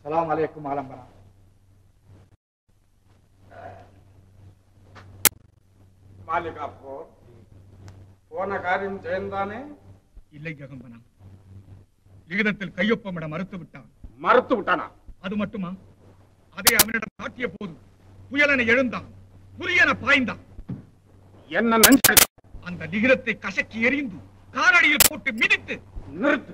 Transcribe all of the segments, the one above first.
சலாம் அலைக்கும் ஆலம்பனா மாலிகாப்போ போன காரியம் ஜெயந்தானே இல்லை ஜெகம்பனா லிகிதத்தில் கையொப்பமிட மறுத்து விட்டான் மறுத்து விட்டானா அது மட்டுமா அதை அவனிடம் காட்டிய போது புயலென எழுந்தான் புரியென பாய்ந்தான் என்ன நினைச்சு அந்த லிகிதத்தை கசக்கி எறிந்து காரடியில் போட்டு மிதித்து நிறுத்து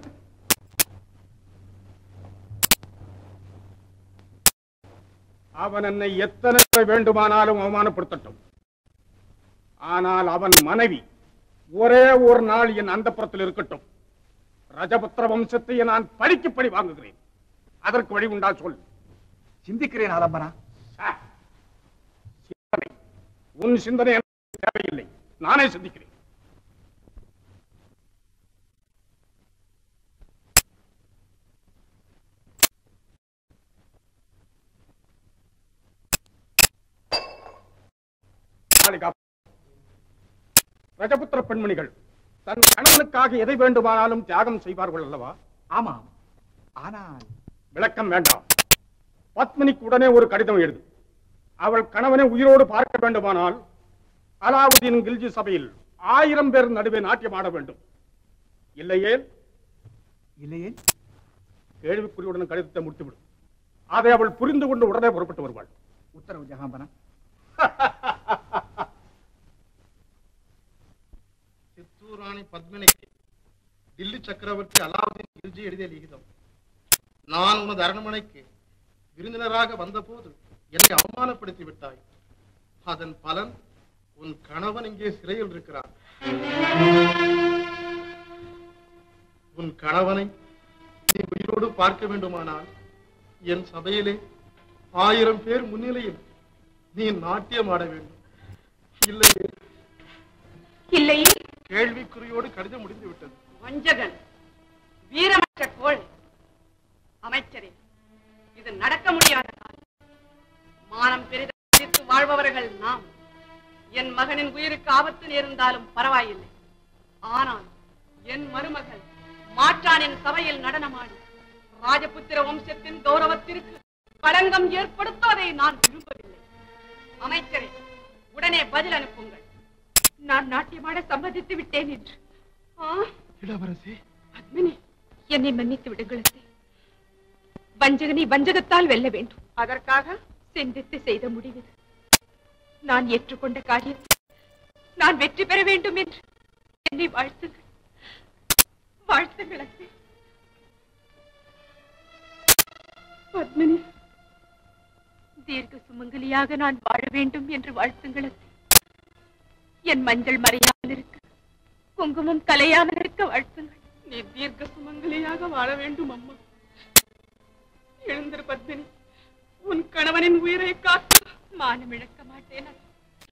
அவன் என்னை எத்தனை முறை வேண்டுமானாலும் அவமானப்படுத்தட்டும் ஆனால் அவன் மனைவி ஒரே ஒரு நாள் என் அந்தப்புறத்தில் இருக்கட்டும் ரஜபுத்திர வம்சத்தை நான் பழிக்கு பழி வாங்குகிறேன் அதற்கு வழி உண்டா சொல் சிந்திக்கிறேன் ஆலம்பனா ச. சிந்தனை. உன் சிந்தனை எனக்கு தேவையில்லை நானே சிந்திக்கிறேன் மாளிகா. ரஜபுத்திர பெண்மணிகள் தன் கணவனுக்காக எதை வேண்டுமானாலும் தியாகம் செய்வார்கள் அல்லவா ஆமாம் ஆனால் விளக்கம் வேண்டாம் பத்மினிக்கு உடனே ஒரு கடிதம் எழுது அவள் கணவனை உயிரோடு பார்க்க வேண்டுமானால் அலாவுதீன் கில்ஜி சபையில் ஆயிரம் பேர் நடுவே நாட்டியம் ஆட வேண்டும் இல்லையே இல்லையே கேள்விக்குறியுடன் கடிதத்தை முடித்துவிடும் அதை அவள் புரிந்து கொண்டு உடனே புறப்பட்டு வருவாள் உத்தரவு ஜகாம்பனா சித்தூராணி பத்மினிக்கு தில்லி சக்கரவர்த்தி அலாவுதீன் கில்ஜி எழுதிய லிகிதம் நான் உனது அரண்மனைக்கு விருந்தினராக வந்தபோது என்னை அவமானப்படுத்தி விட்டாய் அதன் பலன் உன் கணவன் இங்கே சிறையில் இருக்கிறார் உன் கணவனை நீ உயிரோடு பார்க்க வேண்டுமானால் என் சபையிலே ஆயிரம் பேர் முன்னிலையில் நீ நாட்டியம் ஆட வேண்டும் இல்லையே இல்லையே கேள்விக்குறியோடு கடிதம் முடிந்து விட்டது வஞ்சகன் வீரமற்ற கோள் அமைச்சரே இது நடக்க முடியாத காரியம். மானம் பெரிதித்து வாழ்பவர்கள் நாம் என் மகனின் உயிருக்கு ஆபத்து நேர்ந்தாலும் பரவாயில்லை ஆனால் என் மருமகள் மாற்றானின் சபையில் நடனமாடி ராஜபுத்திர வம்சத்தின் கௌரவத்திற்கு களங்கம் ஏற்படுத்துவதை நான் விரும்பவில்லை அமைச்சரே உடனே பதில் அனுப்புங்கள் நான் நாட்டியமாட சம்மதித்து விட்டேன் என்று ஆ இளவரசி பத்மினி என்னை மன்னித்து விடுங்கள் அத்தை. வஞ்சகனை வஞ்சகத்தால் வெல்ல வேண்டும் அதற்காக சிந்தித்து செய்த முடிவு நான் ஏற்றுக்கொண்ட காரியத்தை நான் வெற்றி பெற வேண்டும் என்று என்னை வாழ்த்துங்கள் வாழ்த்துங்கள் அத்தை. பத்மினி தீர்க்க சுமங்கலியாக நான் வாழ வேண்டும் என்று வாழ்த்துங்கள் அத்தை. என் மஞ்சள் மறையாமல் இருக்க குங்குமம் கலையாமல் இருக்க வாழ்த்துங்கள் நீ தீர்க்க சுமங்கலியாக வாழ வேண்டும் அம்மா எழுந்திரு பத்மினி உன் கணவனின் உயிரை காத்து மானம் இழக்க மாட்டேன் அத்தை.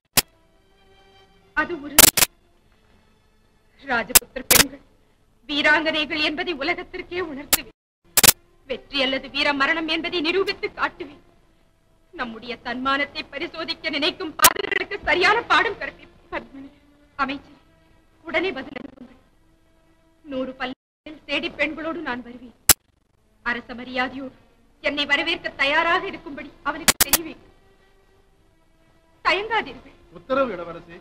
அது உறுதி ராஜபுத்திர பெண்கள் வீராங்கனைகள் என்பதை உலகத்திற்கே உணர்த்துவேன் வெற்றி அல்லது வீர மரணம் என்பதை நிரூபித்து காட்டுவேன் நம்முடைய தன்மானத்தை பரிசோதிக்க நினைக்கும் பாதர்களுக்கு சரியான பாடம் கற்பிப்பேன் பத்மினி அமைச்சர் உடனே பதில் அனுப்புங்கள் நூறு பல்லில் தேடி பெண்களோடு நான் வருவேன் அரச மரியாதையோடு என்னை வரவேற்க தயாராக இருக்கும்படி அவனுக்கு தெரிவிக்க தயங்காதீர்கள் உத்தரவு இளவரசி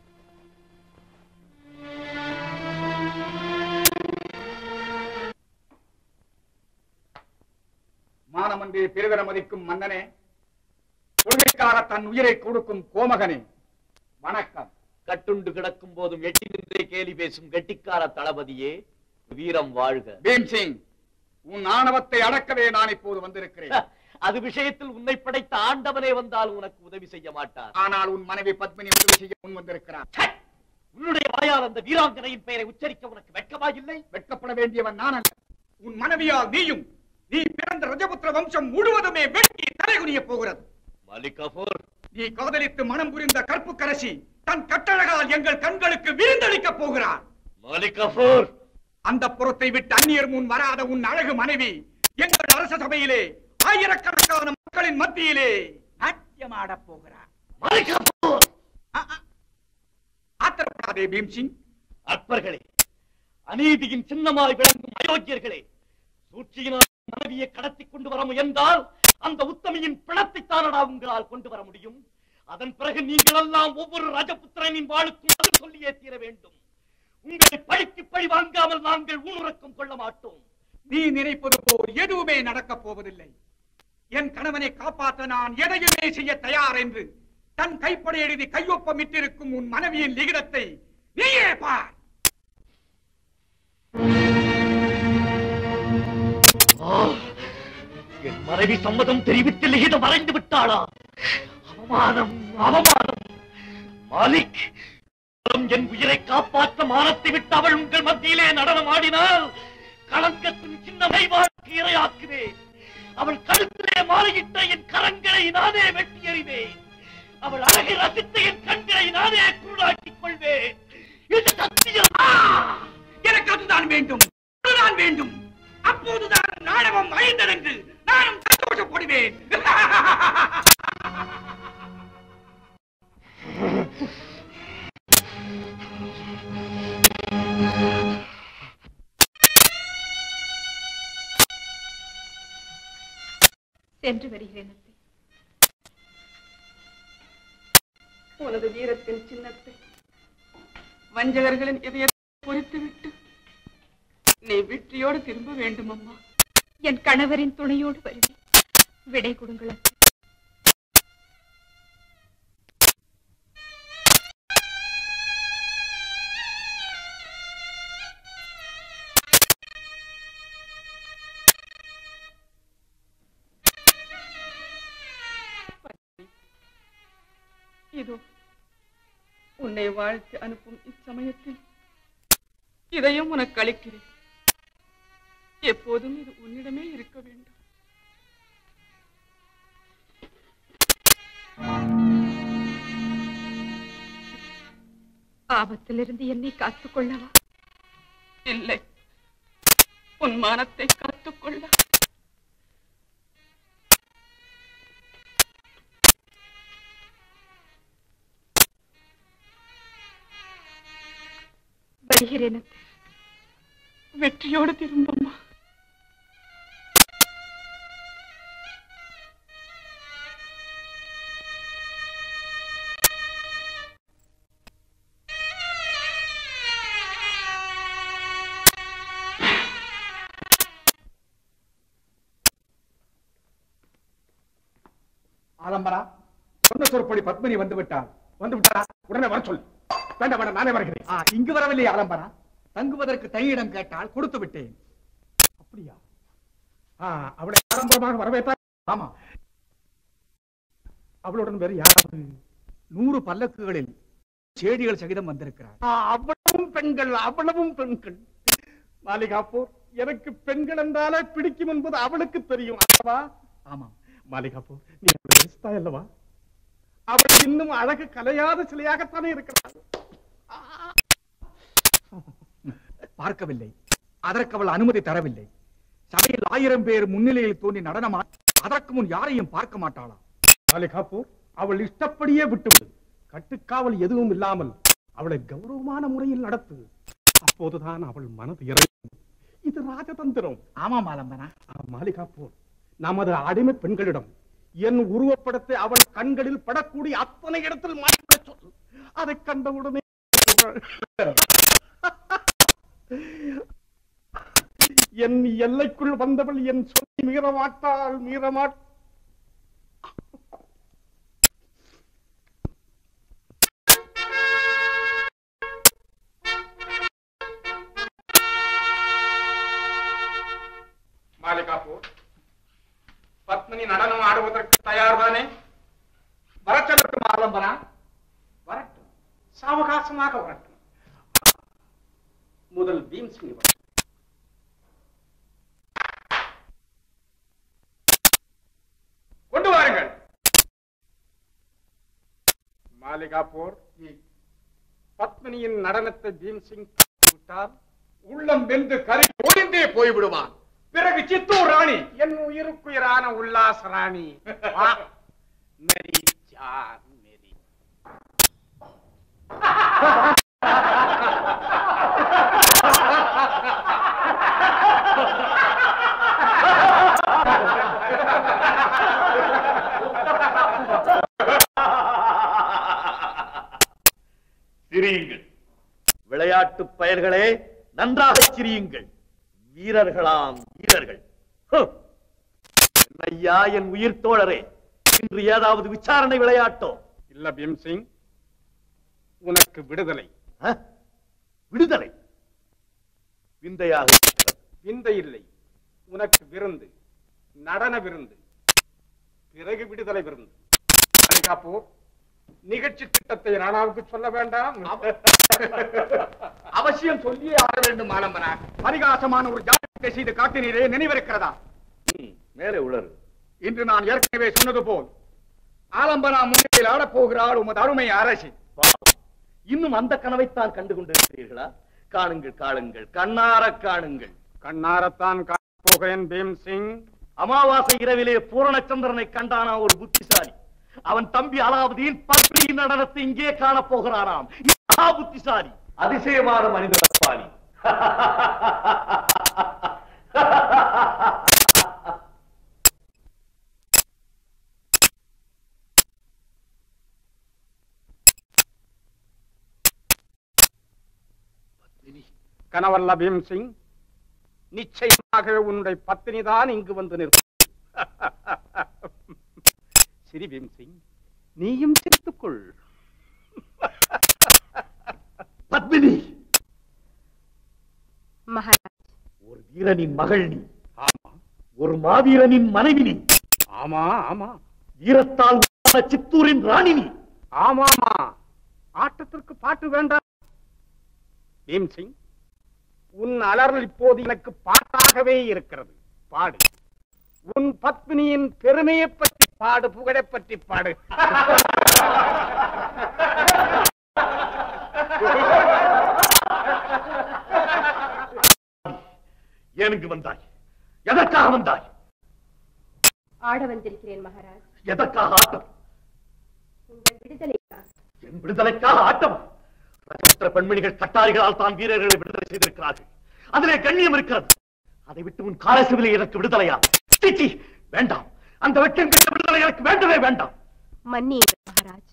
மானமன்றி பெருதர மதிக்கும் மன்னனே கொள்கைக்காக தன் உயிரை கொடுக்கும் கோமகனே வணக்கம் கட்டுண்டு கிடக்கும் போதும் எட்டி நின்றே கேலி பேசும் கெட்டிக்கார தளபதியே வீரம் வாழ்க பீம்சிங் உன் ஆணவத்தை அடக்கவே நான் இப்போது வந்திருக்கிறேன் அது விஷயத்தில் உன்னை படைத்த ஆண்டவனே வந்தால் உனக்கு உதவி செய்ய மாட்டார் ஆனால் உன் மனைவி பத்மினி உதவி செய்ய முன் வந்திருக்கிறார் ச்சே! உன்னுடைய வாயால் அந்த வீராங்கனையின் பெயரை உச்சரிக்க உனக்கு வெட்கமா இல்லை வெட்கப்பட வேண்டியவன் நான் அல்ல உன் மனைவியால் நீயும் நீ பிறந்த ரஜபுத்திர வம்சம் முழுவதுமே வெட்டி தலைகுனிய போகிறது மலிக் கபூர் நீ காதலித்து மனம் புரிந்த கற்புக்கரசி தன் கட்டழகால் எங்கள் கண்களுக்கு விருந்தளிக்கப் போகிறார் மலிக் கபூர் அந்த புறத்தை விட்டு அந்நியர் முன் வராத உன் அழகு மனைவி எங்கள் அரச சபையிலே ஆயிரக்கணக்கான மக்களின் மத்தியிலே நாட்டியமாடப் போகிறார் மலிக் கபூர் ஆத்திரப்படாதே பீம்சிங் அற்பர்களே அநீதியின் சின்னமாய் விளங்கும் அயோக்கியர்களே சூழ்ச்சியினால் மனைவியை கடத்தி கொண்டு வர முயன்றால் அந்த உத்தமியின் பிணத்தை தானடா உங்களால் கொண்டு வர முடியும் அதன் பிறகு நீங்கள் எல்லாம் ஒவ்வொரு ரஜபுத்திரனின் வாழுக்கும் பதில் சொல்லியே தீர வேண்டும் உங்களை பழிக்கு பழி வாங்காமல் நாங்கள் ஊனுறக்கம் கொள்ள மாட்டோம் நீ நினைப்பது போல் எதுவுமே நடக்கப் போவதில்லை என் கணவனை காப்பாற்ற நான் எதையுமே செய்ய தயார் என்று தன் கைப்படை எழுதி கையொப்பமிட்டிருக்கும் உன் மனைவியின் லிகிதத்தை நீயே பார் ஆ! என் மனைவி சம்மதம் தெரிவித்து லிகிதம் மறைந்து விட்டாளா அவமானம் அவமானம் மாலிக் என் உயிரை காப்பாற்ற மானத்தை விட்டு அவள் உங்கள் மத்தியிலே நடனம் ஆடினால் களங்கத்தின் சின்னமை வாழ்க்கை இரையாக்குவேன் அவள் கழுத்திலே மாலையிட்ட என் கரங்களை நானே வெட்டி எறிவேன் அவள் அழகை ரசித்த என் கண்களை நானே குருடாக்கிக் கொள்வேன் இது சத்தியம் ஆ! எனக்கு அதுதான் வேண்டும் அதுதான் வேண்டும் அப்போதுதான் நாடகம் அழிந்ததென்று நானும் சந்தோஷப்படுவேன் சென்று வருகிறேன் அத்தை. உனது வீரத்தின் சின்னத்தை வஞ்சகர்களின் இதயத்தை பொறித்து விட்டு நீ வெற்றியோடு திரும்ப வேண்டும் அம்மா என் கணவரின் துணையோடு வருவேன் விடை கொடுங்கள் அத்தை. இதோ உன்னை வாழ்த்து அனுப்பும் இச்சமயத்தில் இதையும் உனக்கு அளிக்கிறேன் எப்போதும் இது உன்னிடமே இருக்க வேண்டும் ஆபத்திலிருந்து என்னை காத்துக் கொள்ளவா இல்லை உன் மானத்தை காத்துக்கொள்ள வருகிறேன் அத்தை. வெற்றியோடு திரும்பம்மா ஆலம்பரா சொன்ன சொற்படி பத்மினி வந்து விட்டாள் வந்து விட்டாரா உடனே வர சொல்லு வேண்டாம் வேண்டாம் நானே வருகிறேன் ஆ, இங்கு வரவில்லை ஆலம்பரா தங்குவதற்கு தனியிடம் கேட்டால் கொடுத்து விட்டேன் அப்படியா ஆ, அவளை ஆடம்பரமாக வரவேற்றா ஆமா அவளுடன் வேறு யாராவது நூறு பல்லக்குகளில் சேடிகள் சகிதம் வந்திருக்கிறார் ஆ, அவ்வளவும் பெண்கள் அவ்வளவும் பெண்கள் மாலிகாப்பூர் எனக்கு பெண்கள் என்றாலே பிடிக்கும் என்பது அவளுக்கு தெரியும் அல்லவா ஆமாம் மாலிகாப்பூர் நீ அவளை நேசித்தாய் அல்லவா அவள் இன்னும் அழகு கலையாத சிலையாகத்தானே இருக்கிறாள் பார்க்கவில்லை அதற்கு அவள் அனுமதி தரவில்லை சபையில் ஆயிரம் பேர் முன்னிலையில் தோன்றி நடனமா அதற்கு முன் யாரையும் பார்க்க மாட்டாளா மாலிகாப்பூர் அவள் இஷ்டப்படியே விட்டுவிடு கட்டுக்காவல் எதுவும் இல்லாமல் அவளை கௌரவமான முறையில் நடத்து அப்போதுதான் அவள் மனது இறங்கும் இது ராஜதந்திரம் ஆமாம் ஆலம்பரா ஆ, மாலிகாப்பூர் நமது அடிமை பெண்களிடம் என் உருவப்படத்தை அவள் கண்களில் படக்கூடிய அத்தனை இடத்தில் மாற்றிவிட சொல் அதை கண்டவுடனே என் எல்லைக்குள் வந்தவள் என் சொல்லி மீறமாட்டாள் மீறமாட் மாலிகாப்பூர் பத்மினி நடனம் ஆடுவதற்கு தயார்தானே வரச்சலட்டும் ஆலம்பரா வரட்டும் சாவகாசமாக வரட்டும் முதல் பீம்சிங் வரட்டும் கொண்டு வாருங்கள் மாலிகாப்பூர் பத்மினியின் நடனத்தை பீம்சிங் விட்டால் உள்ளம் வெந்து கரை ஒளிந்தே போய்விடுவான் பிறகு சித்தூர் ராணி என் உயிருக்குயிரான உல்லாச ராணி வா. மேரி ஜான் மேரி பயல்களே நன்றாக சிரியுங்கள் வீரர்களாம் வீரர்கள் ஹம். ஐயா என் உயிர் தோழரே இன்று ஏதாவது விசாரணை விளையாட்டோ இல்ல பீம்சிங் உனக்கு விடுதலை ஆ? விடுதலை விந்தையாக இருக்கிறது. விந்தை இல்லை உனக்கு விருந்து நடன விருந்து பிறகு விடுதலை விருந்து அலிகாப்பூர் நிகழ்ச்சி திட்டத்தை ராணாவுக்கு சொல்ல வேண்டாம் அவசியம் சொல்லியே ஆக வேண்டும் ஆலம்பனா பரிகாசமான ஒரு ஜாதகத்தை செய்து காட்டினீரே நினைவிருக்கிறதா ம், மேலே உளறு இன்று நான் ஏற்கனவே சொன்னது போல் ஆலம்பனா முன்னிலையில் ஆடப் போகிறாள் உமது அருமை அரசி பாவம். இன்னும் அந்த கனவைத்தான் கண்டு கொண்டிருக்கிறீர்களா காணுங்கள் காணுங்கள் கண்ணார காணுங்கள் கண்ணாரத்தான் காணப் போகிறேன் பீம்சிங் அமாவாசை இரவிலே பூரணச்சந்திரனை கண்டானா ஒரு புத்திசாலி அவன் தம்பி அலாவுதீன் பத்ரி நடனத்தை இங்கே காணப் போகிறானாம் மகா புத்திசாலி அதிசயமான மனிதப்பாலி கனவல்ல பீம்சிங் நிச்சயமாக உன்னுடைய பத்தினி தான் இங்கு வந்து நிற்கும் சிரி பீம்சிங் நீயும் சிரித்துக்கொள் பத்மினி மகாராஜ் ஒரு வீரனின் மகள் நீ ஆமா ஒரு மாவீரனின் மனைவி நீ ஆமா ஆமா வீரத்தால் உருவான சித்தூரின் ராணி நீ ஆமாமா ஆட்டத்திற்கு பாட்டு வேண்டாம் பீம்சிங் உன் அலறல் இப்போது எனக்கு பாட்டாகவே இருக்கிறது பாடு உன் பத்மினியின் பெருமையை பற்றி பாடு புகழை பற்றி பாடு ஏனுங்கு வந்தாய் எதற்காக வந்தாய் ஆட வந்திருக்கிறேன் மகாராஜ் எதற்காக ஆட்டம் உங்கள் விடுதலைக்காக என் விடுதலைக்காக ஆட்டம் ரஜபுத்திர பெண்மணிகள் கட்டாரிகளால் தான் வீரர்களை விடுதலை செய்திருக்கிறார்கள் அதிலே கண்ணியம் இருக்கிறது அதை விட்டு உன் காலசிவிலே எனக்கு விடுதலையா சீச்சி வேண்டாம் அந்த வெட்கம் கெட்ட விடுதலை எனக்கு வேண்டவே வேண்டாம் மன்னியுங்கள் மகாராஜ்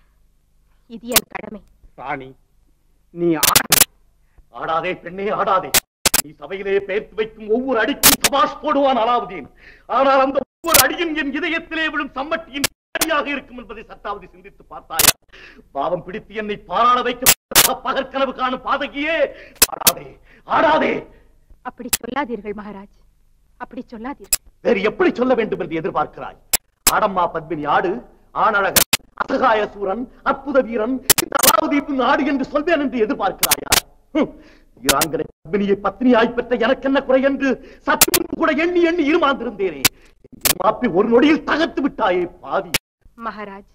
இது என் கடமை ராணி நீ ஆடு ஆடாதே பெண்ணே ஆடாதே நீ சபையிலே பெயர்த்து வைக்கும் ஒவ்வொரு அடிக்கும் சபாஷ் போடுவான் அலாவுதீன் ஆனால் அந்த ஒவ்வொரு அடியும் என் இதயத்திலே விழும் சம்மட்டியின் அடியாக இருக்கும் என்பதை சட்டாவதி சிந்தித்து பார்த்தாயா பாவம் பிடித்து என்னை பாராள வைக்க பகற்கனவு காணும் பாதகியே ஆடாதே ஆடாதே அப்படி சொல்லாதீர்கள் மகாராஜ் அப்படி சொல்லாதீர்கள் வேறு எப்படி சொல்ல வேண்டும் என்று எதிர்பார்க்கிறாய் ஆடம்மா பத்மினி ஆடு ஆணழகன் அசகாய சூரன் அற்புத வீரன் இந்த அலாவுதீப்பின் ஆடு என்று சொல்வேன் என்று எதிர்பார்க்கிறாயா ஹம், வீராங்கனை பத்மினியை பத்னியாய் பெற்ற எனக்கென்ன குறை என்று சற்று முன்பு கூட எண்ணி எண்ணி இருமாந்திருந்தேனே என் இருமாப்பை ஒரு நொடியில் தகர்த்து விட்டாயே பாவி மகாராஜ்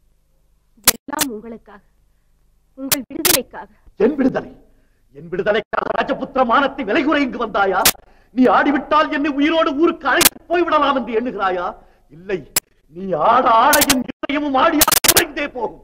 எல்லாம் உங்களுக்காக உங்கள் விடுதலைக்காக என் விடுதலை என் விடுதலைக்காக ராஜபுத்திர மானத்தை விலை குறை இங்கு வந்தாயா நீ ஆடிவிட்டால் என்னை உயிரோடு ஊருக்கு அழைத்து போய்விடலாம் என்று எண்ணுகிறாயா இல்லை நீ ஆட ஆட என் இதயமும் ஆடி ஆடி உறைந்தே போகும்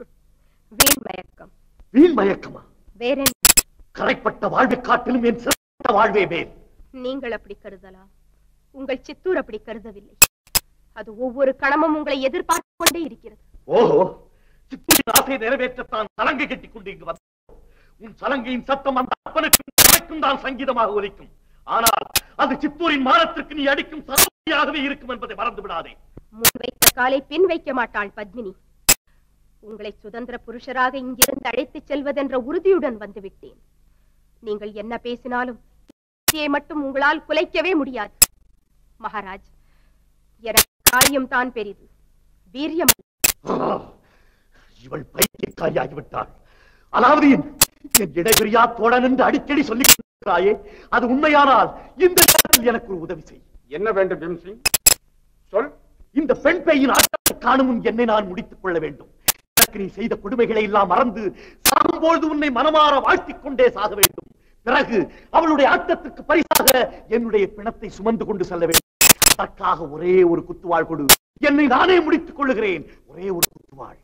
வீண் மயக்கம் வீண் மயக்கமா வேறென்ன கரைப்பட்ட வாழ்வை காட்டிலும் என் சிறந்த வாழ்வே மேல் நீங்கள் அப்படி கருதலாம் உங்கள் சித்தூர் அப்படி கருதவில்லை அது ஒவ்வொரு கணமும் உங்களை எதிர்பார்த்து கொண்டே இருக்கிறது ஓஹோ சித்தூரின் ஆசையை நிறைவேற்றத்தான் சலங்கை கட்டிக் கொண்டு இங்கு வந்தோம் உன் சலங்கையின் சத்தம் அந்த அப்பனுக்கும் அவனுக்கும் தான் சங்கீதமாக ஒலிக்கும் ஆனால் அது சித்தூரின் மானத்திற்கு நீ அடிக்கும் சரமாகவே இருக்கும் என்பதை மறந்து விடாதே முன் வைத்த காலை பின் வைக்க மாட்டாள் பத்மினி உங்களை சுதந்திர புருஷராக இங்கிருந்து அழைத்துச் செல்வதென்ற உறுதியுடன் வந்துவிட்டேன் நீங்கள் என்ன பேசினாலும் இதை மட்டும் உங்களால் குலைக்கவே முடியாது மகாராஜ் எனக்கு காரியம் தான் பெரிது வீரியம் அல்ல. ஆ, இவள் பைத்தியக்காரியாகிவிட்டாள் அலாவுதீன் என் இடைவெளியா தோழன் என்று அடிக்கடி சொல்லிக் கொண்டிருக்கிறாயே அது உண்மையானால் இந்த நேரத்தில் எனக்கு ஒரு உதவி செய் என்ன வேண்டும் பீம்சிங் சொல் இந்த பெண் பெய்யின் ஆட்டத்தை காணும் முன் என்னை நான் முடித்துக் கொள்ள வேண்டும் எனக்கு நீ செய்த கொடுமைகளை எல்லாம் மறந்து சாகும்பொழுது உன்னை மனமாற வாழ்த்திக் கொண்டே சாக வேண்டும் பிறகு அவளுடைய ஆட்டத்திற்கு பரிசாக என்னுடைய பிணத்தை சுமந்து கொண்டு செல்ல வேண்டும் அதற்காக ஒரே ஒரு குத்துவாள் கொடு என்னை நானே முடித்துக் கொள்ளுகிறேன் ஒரே ஒரு குத்துவாள்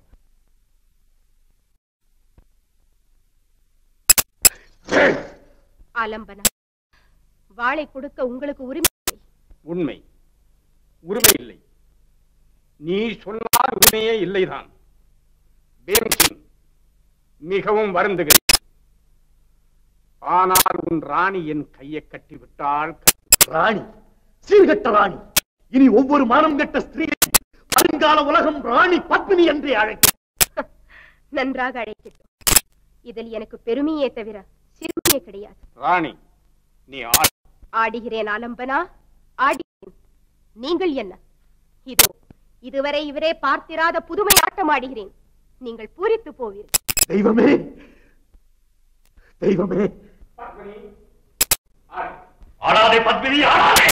ஆலம்பனா வாளை கொடுக்க உங்களுக்கு உரிமை இல்லை. உண்மை உரிமை இல்லை நீ சொன்னால் உண்மையே இல்லைதான் பீம்சிங் மிகவும் வருந்துகிறேன் ஆனால் உன் ராணி என் கையை கட்டி விட்டால் ராணி சீர்கட்ட ராணி இனி ஒவ்வொரு மானம் கெட்ட ஸ்திரீயும் வருங்கால உலகம் ராணி பத்மினி என்றே அழைக்கும் நன்றாக அழைக்கட்டும் இதில் எனக்கு பெருமையே தவிர சிறுமையே கிடையாது ராணி நீ ஆள் ஆடுகிறேன் ஆலம்பனா ஆடுகிறேன் நீங்கள் என்ன இதோ இதுவரை இவரே பார்த்திராத புதுமை ஆட்டம் ஆடுகிறேன் நீங்கள் பூரித்து போவீர்கள் தெய்வமே தெய்வமே ஆடாதே பத்மினி ஆடாதே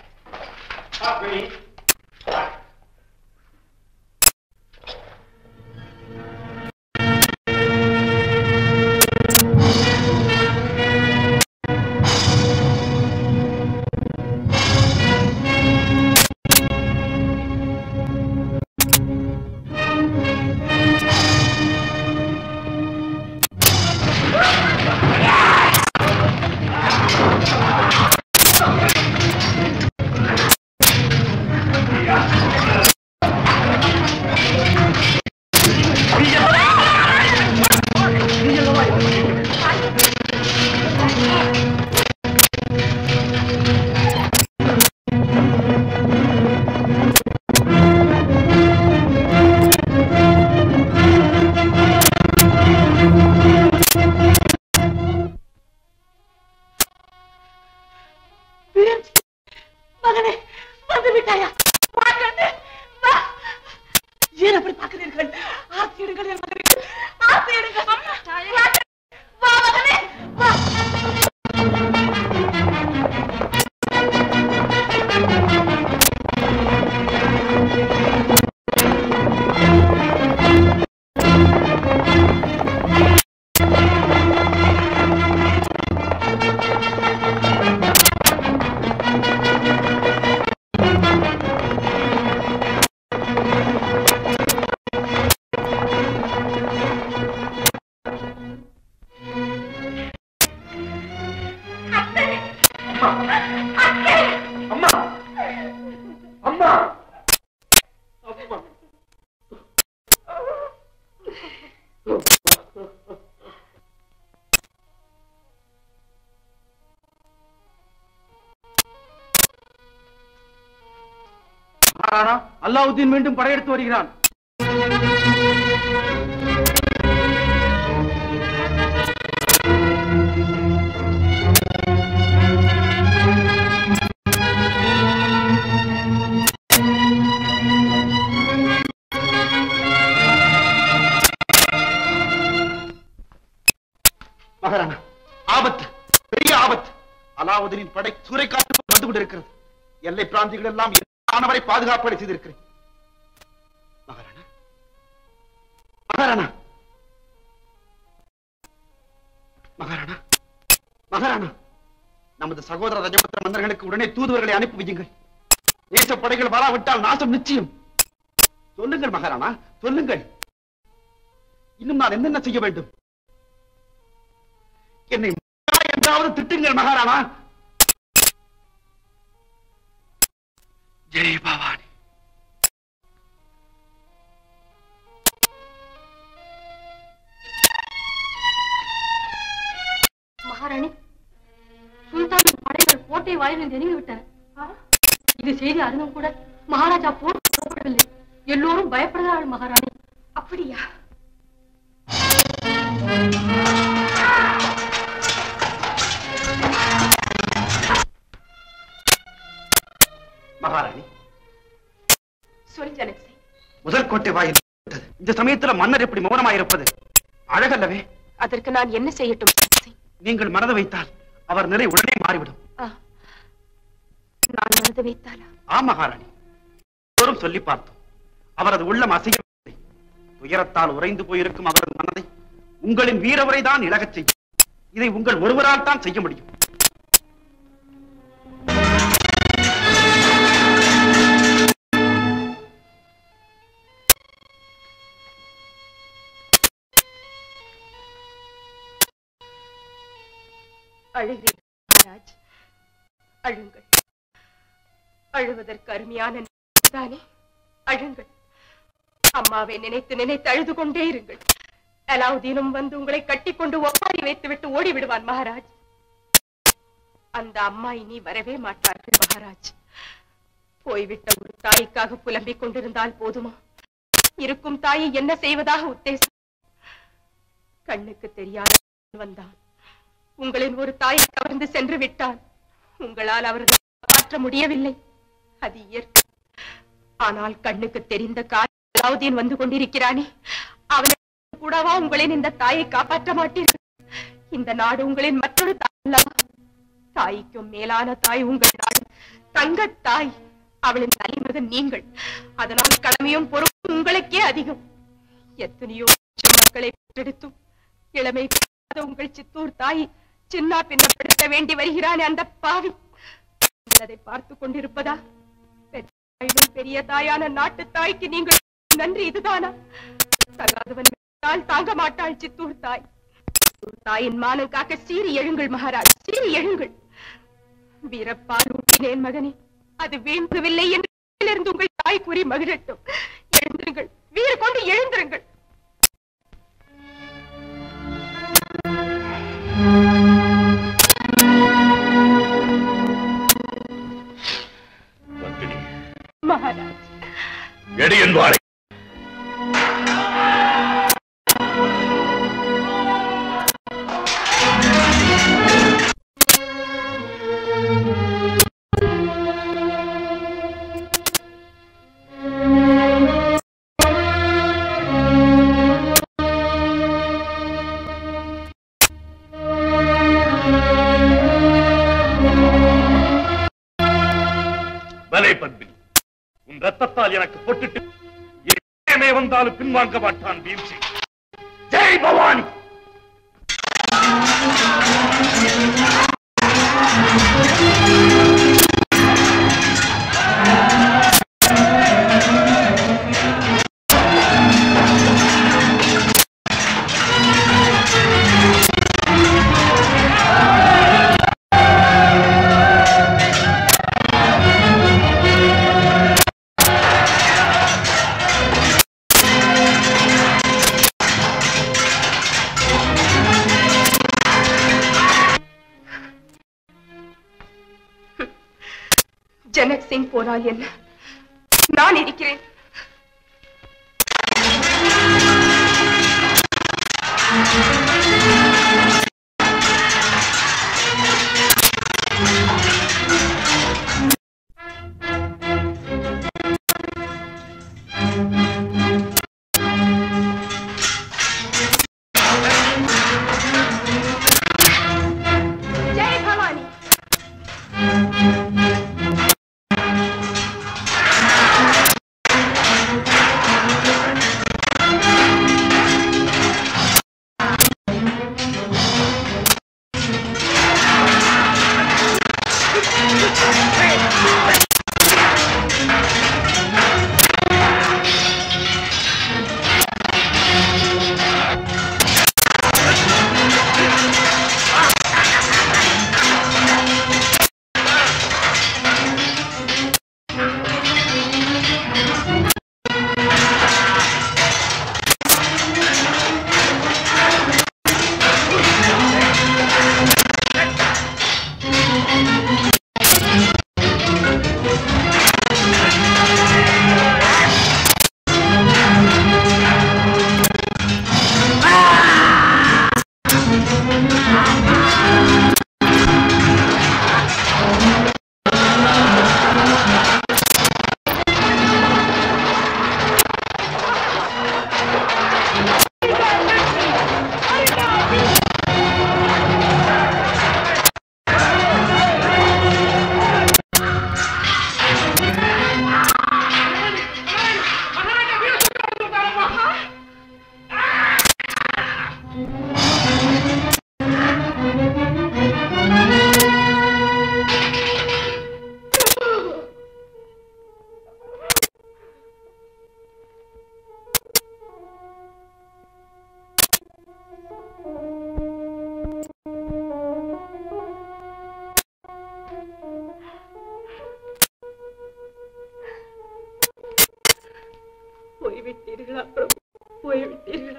மகனே வந்து விட்டாயா வா கண்ணு வா ஏன் அப்படி பார்க்கிறீர்கள் ஆசி எடுங்கள் என் மகனுக்கு ஆசி எடுங்கள் வா, வா மகனே வா அம்மா அம்மா அம்மா மகாராணா அல்லாவுதீன் மீண்டும் படையெடுத்து வருகிறான் மகாராணா ஆபத்து பெரிய ஆபத்து அலாவுதீனின் படை சூறைக்காற்று போல் வந்து கொண்டிருக்கிறது எல்லை பிராந்திகள் எல்லாம் ஆனவரை பாதுகாப்படை செய்திருக்கிறேன் மகாராணா மகாராணா மகாராணா மகாராணா நமது சகோதர ரஜபுத்திர மன்னர்களுக்கு உடனே தூதுவர்களை அனுப்பி வையுங்கள் தேச படைகள் வராவிட்டால் நாசம் நிச்சயம் சொல்லுங்கள் மகாராணா சொல்லுங்கள் இன்னும் நான் என்னென்ன செய்ய வேண்டும் என்னை மகா என்றாவது திட்டுங்கள் மகாராணா ஜெய் பவானி மகாராணி சுல்தானின் படைகள் கோட்டை வாயிலில் நெருங்கி விட்டன இது செய்தி அறிந்தும் கூட மகாராஜா போர் புறப்படவில்லை எல்லோரும் பயப்படுகிறார்கள் மகாராணி அப்படியா மகாராணி சொல் ஜனசி முதல் கோட்டை வாயில் விட்டது. இந்த சமயத்துல மன்னர் எப்படி மௌனமாயிருப்பது அழகல்லவே அதற்கு நான் என்ன செய்யட்டும் ஜனசி நீங்கள் மனதை வைத்தால் அவர் நிலை உடனே மாறிவிடும் ஆ, நான் மனது வைத்தாலா ஆம் மகாராணி எல்லோரும் சொல்லி பார்த்தோம் அவரது உள்ளம் அசையவில்லை துயரத்தால் உறைந்து போயிருக்கும் அவரது மனதை உங்களின் வீரவரை தான் இழகச் செய்யும் இதை உங்கள் ஒருவரால் தான் செய்ய முடியும் அழுகிறேன் மகாராஜ் அழுங்கள் அழுவதற்கு அருமையான நேரம் தானே அழுங்கள் அம்மாவை நினைத்து நினைத்து அழுது கொண்டே இருங்கள் அலாவுதீனும் வந்து உங்களை கட்டிக்கொண்டு ஒப்பாரி வைத்து விட்டு ஓடி விடுவான் மகாராஜ் அந்த அம்மா இனி வரவே மாட்டார்கள் மகாராஜ் போய்விட்ட ஒரு தாய்க்காக புலம்பிக் கொண்டிருந்தால் போதுமா இருக்கும் தாயை என்ன செய்வதாக உத்தேசம் கண்ணுக்கு தெரியாத வந்தான் உங்களின் ஒரு தாயை கவர்ந்து சென்று விட்டான் உங்களால் அவர்களை மாற்ற முடியவில்லை அது இயற்கை ஆனால் கண்ணுக்கு தெரிந்த காலாவதீன் வந்து கொண்டிருக்கிறானே அவனை கூடவா உங்களின் இந்த தாயை காப்பாற்ற மாட்டீர்கள் இந்த நாடு உங்களின் மற்றொரு தாய் அல்லவா தாய்க்கும் மேலான தாய் உங்கள் நாடு தங்கத் தாய் அவளின் தலைமகன் நீங்கள் அதனால் கடமையும் பொறுப்பும் உங்களுக்கே அதிகம் எத்தனையோ லட்சம் மக்களை பெற்றெடுத்தும் இளமை பெறாத உங்கள் சித்தூர் தாய் சின்ன பின்னப்படுத்த வேண்டி வருகிறானே அந்த பாவி நீங்கள் அதை பார்த்துக் கொண்டிருப்பதா பெற்ற தாயிலும் பெரிய தாயான நாட்டு தாய்க்கு நீங்கள் நன்றி இதுதானா தகாதவன் விட்டால் தாங்க மாட்டாள் சித்தூர் தாய் சித்தூர் தாயின் மானம் காக்க சீறி எழுங்கள் மகாராஜ் சீறி எழுங்கள் வீரப்பால் ஊட்டினேன் மகனே அது வீழ்ந்தவில்லை என்று இருந்து உங்கள் தாய் கூறி மகிழட்டும் எழுந்திருங்கள் வீறு கொண்டு எழுந்திருங்கள் பத்தினி மகாராஜ் எடு என் வாளை பலே பத்மினி உன் ரத்தத்தால் எனக்கு பொட்டுட்டு எமே வந்தாலும் பின்வாங்க மாட்டான் பீம்சி ஜெய் பவானி ஜனக் சிங் போனால் என்ன நான் இருக்கிறேன் ஜெய் பவானி போய்விட்டீர்களா பிரபு போய்விட்டீர்களா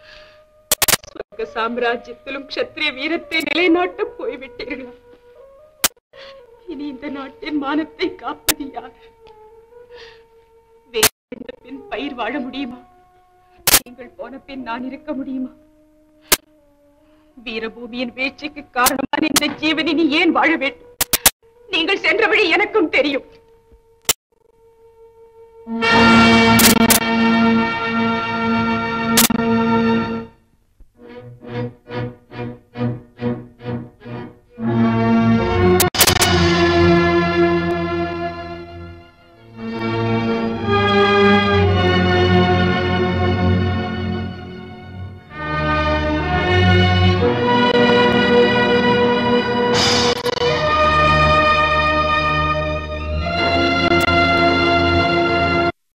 சொர்க்க சாம்ராஜ்யத்திலும் க்ஷத்ரிய வீரத்தை நிலைநாட்ட போய்விட்டீர்களா இனி இந்த நாட்டின் மானத்தை காப்பது யார் வேறு எந்த பின் பயிர் வாழ முடியுமா நீங்கள் போன பின் நான் இருக்க முடியுமா வீரபூமியின் வீழ்ச்சிக்கு காரணமான இந்த ஜீவன் இனி ஏன் வாழ வேண்டும் நீங்கள் சென்ற வழி எனக்கும் தெரியும்